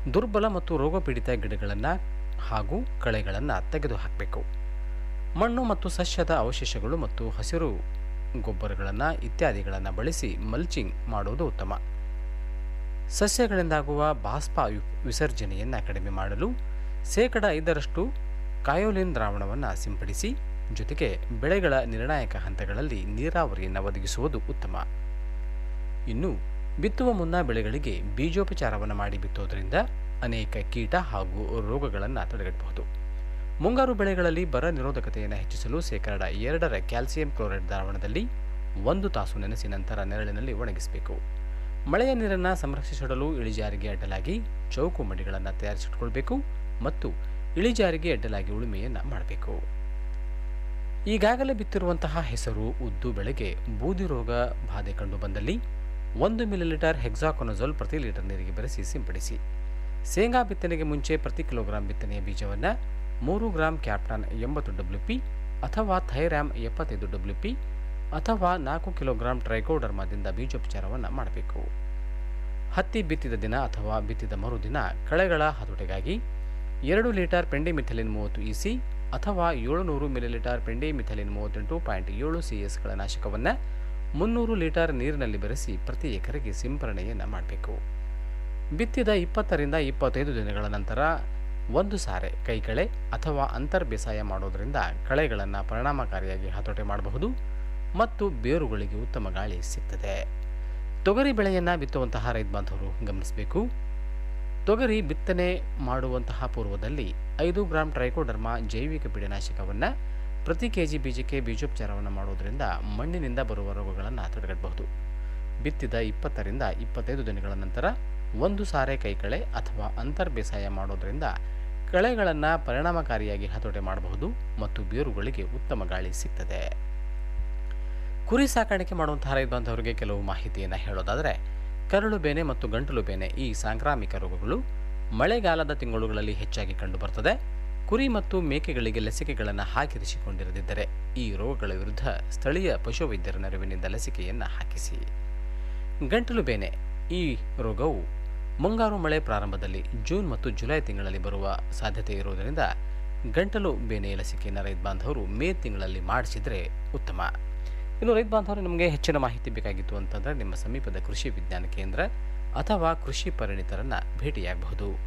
ದುರ್ಬಲ ಮತ್ತು ರೋಗಪೀಡಿತ ಗಿಡಗಳನ್ನು ಹಾಗೂ ಕಳೆಗಳನ್ನು ತೆಗೆದುಹಾಕಬೇಕು ಮಣ್ಣು ಮತ್ತು ಸಸ್ಯದ ಅವಶೇಷಗಳು ಮತ್ತು ಹಸಿರು ಗೊಬ್ಬರಗಳನ್ನು ಇತ್ಯಾದಿಗಳನ್ನು ಬಳಸಿ ಮಲ್ಚಿಂಗ್ ಮಾಡುವುದು ಉತ್ತಮ ಸಸ್ಯಗಳಿಂದಾಗುವ ಬಾಷ್ಪ ವಿ- ವಿಸರ್ಜನೆಯನ್ನು ಕಡಿಮೆ ಮಾಡಲು ಶೇಕಡ ಐದರಷ್ಟು ಕಾಯೋಲಿನ್ ದ್ರಾವಣವನ್ನು ಸಿಂಪಡಿಸಿ ಜೊತೆಗೆ ಬೆಳೆಗಳ ನಿರ್ಣಾಯಕ ಹಂತಗಳಲ್ಲಿ ನೀರಾವರಿಯನ್ನು ಒದಗಿಸುವುದು ಉತ್ತಮ ಇನ್ನು ಬಿತ್ತುವ ಮುನ್ನ ಬೆಳೆಗಳಿಗೆ ಬೀಜೋಪಚಾರವನ್ನು ಮಾಡಿ ಬಿತ್ತೋದ್ರಿಂದ ಅನೇಕ ಕೀಟ ಹಾಗೂ ರೋಗಗಳನ್ನು ತಡೆಗಟ್ಟಬಹುದು ಮುಂಗಾರು ಬೆಳೆಗಳಲ್ಲಿ ಬರ ನಿರೋಧಕತೆಯನ್ನು ಹೆಚ್ಚಿಸಲು ಶೇಕಡ ಎರಡರ ಕ್ಯಾಲ್ಸಿಯಂ ಕ್ಲೋರೈಡ್ ದ್ರಾವಣದಲ್ಲಿ ಒಂದು ತಾಸು ನೆನೆಸಿ ನಂತರ ನೆರಳಿನಲ್ಲಿ ಒಣಗಿಸಬೇಕು ಮಳೆಯ ನೀರನ್ನು ಸಂರಕ್ಷಿಸಿಡಲು ಇಳಿಜಾರಿಗೆ ಅಡ್ಡಲಾಗಿ ಚೌಕು ಮಡಿಗಳನ್ನು ತಯಾರಿಸಿಟ್ಕೊಳ್ಬೇಕು ಮತ್ತು ಇಳಿಜಾರಿಗೆ ಅಡ್ಡಲಾಗಿ ಉಳುಮೆಯನ್ನು ಮಾಡಬೇಕು ಈಗಾಗಲೇ ಬಿತ್ತಿರುವಂತಹ ಹೆಸರು ಉದ್ದು ಬೆಳೆಗೆ ಬೂದಿ ರೋಗ ಬಾಧೆ ಕಂಡು ಬಂದಲ್ಲಿ ಒಂದು ಮಿಲಿಲೀಟರ್ ಹೆಕ್ಸಾಕೊನಜೋಲ್ ಪ್ರತಿ ಲೀಟರ್ ನೀರಿಗೆ ಬೆರೆಸಿ ಸಿಂಪಡಿಸಿ ಶೇಂಗಾ ಬಿತ್ತನೆಗೆ ಮುಂಚೆ ಪ್ರತಿ ಕಿಲೋಗ್ರಾಂ ಬಿತ್ತನೆಯ ಬೀಜವನ್ನು ಮೂರು ಗ್ರಾಂ ಕ್ಯಾಪ್ಟಾನ್ ಎಂಬತ್ತು ಡಬ್ಲ್ಯೂ ಪಿ ಅಥವಾ ಥೈರಾಮ್ ಎಪ್ಪತ್ತೈದು ಡಬ್ಲ್ಯೂ ಪಿ ಅಥವಾ ನಾಲ್ಕು ಕಿಲೋಗ್ರಾಂ ಟ್ರೈಕೋಡರ್ಮಾದಿಂದ ಬೀಜೋಪಚಾರವನ್ನು ಮಾಡಬೇಕು ಹತ್ತಿ ಬಿತ್ತಿದ ದಿನ ಅಥವಾ ಬಿತ್ತಿದ ಮರುದಿನ ಕಳೆಗಳ ಹತೋಟಿಗಾಗಿ ಎರಡು ಲೀಟರ್ ಪೆಂಡಿಮಿಥಲಿನ್ ಮೂವತ್ತು ಇಸಿ ಅಥವಾ ಏಳುನೂರು ಮಿಲಿಲೀಟರ್ ಪೆಂಡಿಮಿಥಲಿನ್ ಮೂವತ್ತೆಂಟು ಪಾಯಿಂಟ್ ಏಳು ಸಿ ಎಸ್ಗಳ ನಾಶಕವನ್ನು ಮುನ್ನೂರು ಲೀಟರ್ ನೀರಿನಲ್ಲಿ ಬೆರೆಸಿ ಪ್ರತಿ ಎಕರೆಗೆ ಸಿಂಪರಣೆಯನ್ನು ಮಾಡಬೇಕು ಬಿತ್ತಿದ ಇಪ್ಪತ್ತರಿಂದ ಇಪ್ಪತ್ತೈದು ದಿನಗಳ ನಂತರ ಒಂದು ಸಾರೆ ಕೈಕಳೆ ಅಥವಾ ಅಂತರ್ ಬೇಸಾಯ ಮಾಡೋದರಿಂದ ಕಳೆಗಳನ್ನು ಪರಿಣಾಮಕಾರಿಯಾಗಿ ಹತೋಟಿ ಮಾಡಬಹುದು ಮತ್ತು ಬೇರುಗಳಿಗೆ ಉತ್ತಮ ಗಾಳಿ ಸಿಗ್ತದೆ ತೊಗರಿ ಬೆಳೆಯನ್ನು ಬಿತ್ತುವಂತಹ ರೈತ ಬಾಂಧವರು ಗಮನಿಸಬೇಕು ತೊಗರಿ ಬಿತ್ತನೆ ಮಾಡುವಂತಹ ಪೂರ್ವದಲ್ಲಿ ಐದು ಗ್ರಾಂ ಟ್ರೈಕೋಡರ್ಮಾ ಜೈವಿಕ ಪೀಡನಾಶಕವನ್ನು ಪ್ರತಿ ಕೆ ಜಿ ಬೀಜಕ್ಕೆ ಬೀಜೋಪಚಾರವನ್ನು ಮಾಡೋದರಿಂದ ಮಣ್ಣಿನಿಂದ ಬರುವ ರೋಗಗಳನ್ನು ತಡೆಗಟ್ಟಬಹುದು ಬಿತ್ತಿದ ಇಪ್ಪತ್ತರಿಂದ ಇಪ್ಪತ್ತೈದು ದಿನಗಳ ನಂತರ ಒಂದು ಸಾರೆ ಕೈಕಳೆ ಅಥವಾ ಅಂತರ್ ಬೇಸಾಯ ಮಾಡೋದರಿಂದ ಕಳೆಗಳನ್ನು ಪರಿಣಾಮಕಾರಿಯಾಗಿ ಹತೋಟಿ ಮಾಡಬಹುದು ಮತ್ತು ಬೇರುಗಳಿಗೆ ಉತ್ತಮ ಗಾಳಿ ಸಿಗ್ತದೆ ಕುರಿ ಸಾಕಾಣಿಕೆ ಮಾಡುವಂತಹ ರೈತ ಬಾಂಧವರಿಗೆ ಕೆಲವು ಮಾಹಿತಿಯನ್ನು ಹೇಳೋದಾದರೆ ಕರಳು ಬೇನೆ ಮತ್ತು ಗಂಟಲು ಬೇನೆ ಈ ಸಾಂಕ್ರಾಮಿಕ ರೋಗಗಳು ಮಳೆಗಾಲದ ತಿಂಗಳುಗಳಲ್ಲಿ ಹೆಚ್ಚಾಗಿ ಕಂಡುಬರ್ತದೆ ಕುರಿ ಮತ್ತು ಮೇಕೆಗಳಿಗೆ ಲಸಿಕೆಗಳನ್ನು ಹಾಕಿರಿಸಿಕೊಂಡಿರದಿದ್ದರೆ ಈ ರೋಗಗಳ ವಿರುದ್ಧ ಸ್ಥಳೀಯ ಪಶುವೈದ್ಯರ ನೆರವಿನಿಂದ ಲಸಿಕೆಯನ್ನು ಹಾಕಿಸಿ ಗಂಟಲು ಬೇನೆ ಈ ರೋಗವು ಮುಂಗಾರು ಮಳೆ ಪ್ರಾರಂಭದಲ್ಲಿ ಜೂನ್ ಮತ್ತು ಜುಲೈ ತಿಂಗಳಲ್ಲಿ ಬರುವ ಸಾಧ್ಯತೆ ಇರುವುದರಿಂದ ಗಂಟಲು ಬೇನೆಯ ಲಸಿಕೆಯನ್ನು ರೈತ ಬಾಂಧವರು ಮೇ ತಿಂಗಳಲ್ಲಿ ಮಾಡಿಸಿದರೆ ಉತ್ತಮ ಇನ್ನು ರೈತ ಬಾಂಧವರು ನಿಮಗೆ ಹೆಚ್ಚಿನ ಮಾಹಿತಿ ಬೇಕಾಗಿತ್ತು ಅಂತಂದರೆ ನಿಮ್ಮ ಸಮೀಪದ ಕೃಷಿ ವಿಜ್ಞಾನ ಕೇಂದ್ರ ಅಥವಾ ಕೃಷಿ ಪರಿಣಿತರನ್ನು ಭೇಟಿಯಾಗಬಹುದು